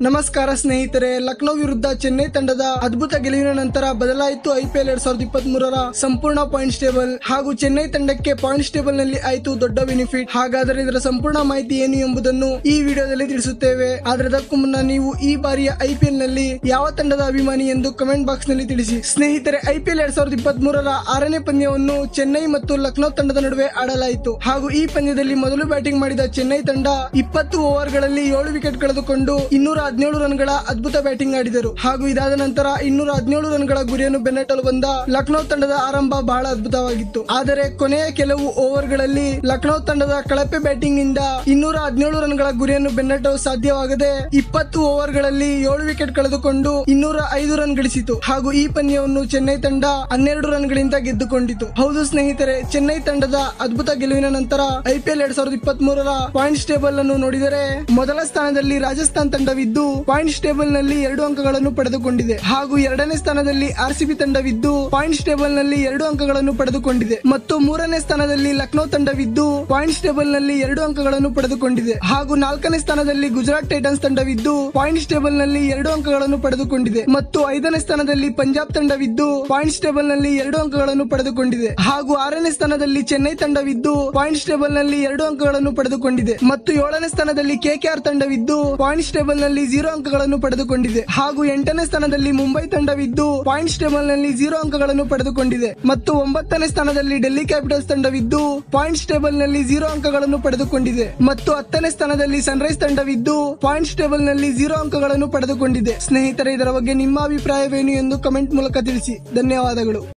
ನಮಸ್ಕಾರ ಸ್ನೇಹಿತರೆ ಲಕ್ನೋ ವಿರುದ್ಧ ಚೆನ್ನೈ ತಂಡದ ಅದ್ಭುತ ಗೆಲುವಿನ ನಂತರ ಬದಲಾಯಿತು ಐಪಿಎಲ್ ಎರಡ್ ಸಾವಿರದ ಇಪ್ಪತ್ತ್ ಮೂರರ ಸಂಪೂರ್ಣ ಪಾಯಿಂಟ್ಸ್ ಟೇಬಲ್ ಹಾಗೂ ಚೆನ್ನೈ ತಂಡಕ್ಕೆ ಪಾಯಿಂಟ್ಸ್ ಟೇಬಲ್ ನಲ್ಲಿ ಆಯಿತು ದೊಡ್ಡ ಬೆನಿಫಿಟ್ ಹಾಗಾದರೆ ಇದರ ಸಂಪೂರ್ಣ ಮಾಹಿತಿ ಏನು ಎಂಬುದನ್ನು ಈ ವಿಡಿಯೋದಲ್ಲಿ ತಿಳಿಸುತ್ತೇವೆ ಆದ್ರೆ ಅದಕ್ಕೂ ಮುನ್ನ ನೀವು ಈ ಬಾರಿಯ ಐಪಿಎಲ್ ನಲ್ಲಿ ಯಾವ ತಂಡದ ಅಭಿಮಾನಿ ಎಂದು ಕಮೆಂಟ್ ಬಾಕ್ಸ್ ನಲ್ಲಿ ತಿಳಿಸಿ ಸ್ನೇಹಿತರೆ ಐಪಿಎಲ್ ಎರಡ್ ಸಾವಿರದ ಇಪ್ಪತ್ತ್ ಮೂರರ ಆರನೇ ಪಂದ್ಯವನ್ನು ಚೆನ್ನೈ ಮತ್ತು ಲಕ್ನೋ ತಂಡದ ನಡುವೆ ಆಡಲಾಯಿತು ಹಾಗೂ ಈ ಪಂದ್ಯದಲ್ಲಿ ಮೊದಲು ಬ್ಯಾಟಿಂಗ್ ಮಾಡಿದ ಚೆನ್ನೈ ತಂಡ ಇಪ್ಪತ್ತು ಓವರ್ಗಳಲ್ಲಿ ಏಳು ವಿಕೆಟ್ ಕಳೆದುಕೊಂಡು ಇನ್ನೂರ ಹದಿನೇಳು ರನ್ಗಳ ಅದ್ಭುತ ಬ್ಯಾಟಿಂಗ್ ಆಡಿದರು ಹಾಗೂ ಇದಾದ ನಂತರ ಇನ್ನೂರ ಹದಿನೇಳು ರನ್ಗಳ ಗುರಿಯನ್ನು ಬೆನ್ನಟ್ಟಲು ಬಂದ ಲಕ್ನೋ ತಂಡದ ಆರಂಭ ಬಹಳ ಅದ್ಭುತವಾಗಿತ್ತು ಆದರೆ ಕೊನೆಯ ಕೆಲವು ಓವರ್ಗಳಲ್ಲಿ ಲಕ್ನೋ ತಂಡದ ಕಳಪೆ ಬ್ಯಾಟಿಂಗ್ ನಿಂದ ಇನ್ನೂರ ಹದಿನೇಳು ರನ್ಗಳ ಗುರಿಯನ್ನು ಬೆನ್ನಟ್ಟಲು ಸಾಧ್ಯವಾಗದೆ ಇಪ್ಪತ್ತು ಓವರ್ಗಳಲ್ಲಿ ಏಳು ವಿಕೆಟ್ ಕಳೆದುಕೊಂಡು ಇನ್ನೂರ ಐದು ರನ್ ಗಳಿಸಿತು ಹಾಗೂ ಈ ಪಂದ್ಯವನ್ನು ಚೆನ್ನೈ ತಂಡ ಹನ್ನೆರಡು ರನ್ಗಳಿಂದ ಗೆದ್ದುಕೊಂಡಿತು ಹೌದು ಸ್ನೇಹಿತರೆ ಚೆನ್ನೈ ತಂಡದ ಅದ್ಭುತ ಗೆಲುವಿನ ನಂತರ ಐಪಿಎಲ್ ಎರಡ್ ಸಾವಿರದ ಇಪ್ಪತ್ತ್ ಮೂರರ ಪಾಯಿಂಟ್ಸ್ ಟೇಬಲ್ ಅನ್ನು ನೋಡಿದರೆ ಮೊದಲ ಸ್ಥಾನದಲ್ಲಿ ರಾಜಸ್ಥಾನ್ ತಂಡವಿದ್ದು ಪಾಯಿಂಟ್ಸ್ ಟೇಬಲ್ ನಲ್ಲಿ ಎರಡು ಅಂಕಗಳನ್ನು ಪಡೆದುಕೊಂಡಿದೆ ಹಾಗೂ ಎರಡನೇ ಸ್ಥಾನದಲ್ಲಿ ಆರ್ಸಿಬಿ ತಂಡವಿದ್ದು ಪಾಯಿಂಟ್ಸ್ ಟೇಬಲ್ ನಲ್ಲಿ ಎರಡು ಅಂಕಗಳನ್ನು ಪಡೆದುಕೊಂಡಿದೆ ಮತ್ತು ಮೂರನೇ ಸ್ಥಾನದಲ್ಲಿ ಲಕ್ನೋ ತಂಡವಿದ್ದು ಪಾಯಿಂಟ್ಸ್ ಟೇಬಲ್ ನಲ್ಲಿ ಎರಡು ಅಂಕಗಳನ್ನು ಪಡೆದುಕೊಂಡಿದೆ ಹಾಗೂ ನಾಲ್ಕನೇ ಸ್ಥಾನದಲ್ಲಿ ಗುಜರಾತ್ ಟೈಟನ್ಸ್ ತಂಡವಿದ್ದು ಪಾಯಿಂಟ್ಸ್ ಟೇಬಲ್ ನಲ್ಲಿ ಎರಡು ಅಂಕಗಳನ್ನು ಪಡೆದುಕೊಂಡಿದೆ ಮತ್ತು ಐದನೇ ಸ್ಥಾನದಲ್ಲಿ ಪಂಜಾಬ್ ತಂಡವಿದ್ದು ಪಾಯಿಂಟ್ಸ್ ಟೇಬಲ್ ನಲ್ಲಿ ಎರಡು ಅಂಕಗಳನ್ನು ಪಡೆದುಕೊಂಡಿದೆ ಹಾಗೂ ಆರನೇ ಸ್ಥಾನದಲ್ಲಿ ಚೆನ್ನೈ ತಂಡವಿದ್ದು ಪಾಯಿಂಟ್ಸ್ ಟೇಬಲ್ ನಲ್ಲಿ ಎರಡು ಅಂಕಗಳನ್ನು ಪಡೆದುಕೊಂಡಿದೆ ಮತ್ತು ಏಳನೇ ಸ್ಥಾನದಲ್ಲಿ ಕೆಕೆಆರ್ ತಂಡವಿದ್ದು ಪಾಯಿಂಟ್ಸ್ ಟೇಬಲ್ ನಲ್ಲಿ ಜೀರೋ ಅಂಕಗಳನ್ನು ಪಡೆದುಕೊಂಡಿದೆ ಹಾಗೂ ಎಂಟನೇ ಸ್ಥಾನದಲ್ಲಿ ಮುಂಬೈ ತಂಡವಿದ್ದು ಪಾಯಿಂಟ್ಸ್ ಟೇಬಲ್ ನಲ್ಲಿ ಜೀರೋ ಅಂಕಗಳನ್ನು ಪಡೆದುಕೊಂಡಿದೆ ಮತ್ತು ಒಂಬತ್ತನೇ ಸ್ಥಾನದಲ್ಲಿ ಡೆಲ್ಲಿ ಕ್ಯಾಪಿಟಲ್ಸ್ ತಂಡವಿದ್ದು ಪಾಯಿಂಟ್ಸ್ ಟೇಬಲ್ ನಲ್ಲಿ ಜೀರೋ ಅಂಕಗಳನ್ನು ಪಡೆದುಕೊಂಡಿದೆ ಮತ್ತು ಹತ್ತನೇ ಸ್ಥಾನದಲ್ಲಿ ಸನ್ರೈಸ್ ತಂಡವಿದ್ದು ಪಾಯಿಂಟ್ಸ್ ಟೇಬಲ್ ನಲ್ಲಿ ಜೀರೋ ಅಂಕಗಳನ್ನು ಪಡೆದುಕೊಂಡಿದೆ ಸ್ನೇಹಿತರೆ ಇದರ ಬಗ್ಗೆ ನಿಮ್ಮ ಅಭಿಪ್ರಾಯವೇನು ಎಂದು ಕಮೆಂಟ್ ಮೂಲಕ ತಿಳಿಸಿ ಧನ್ಯವಾದಗಳು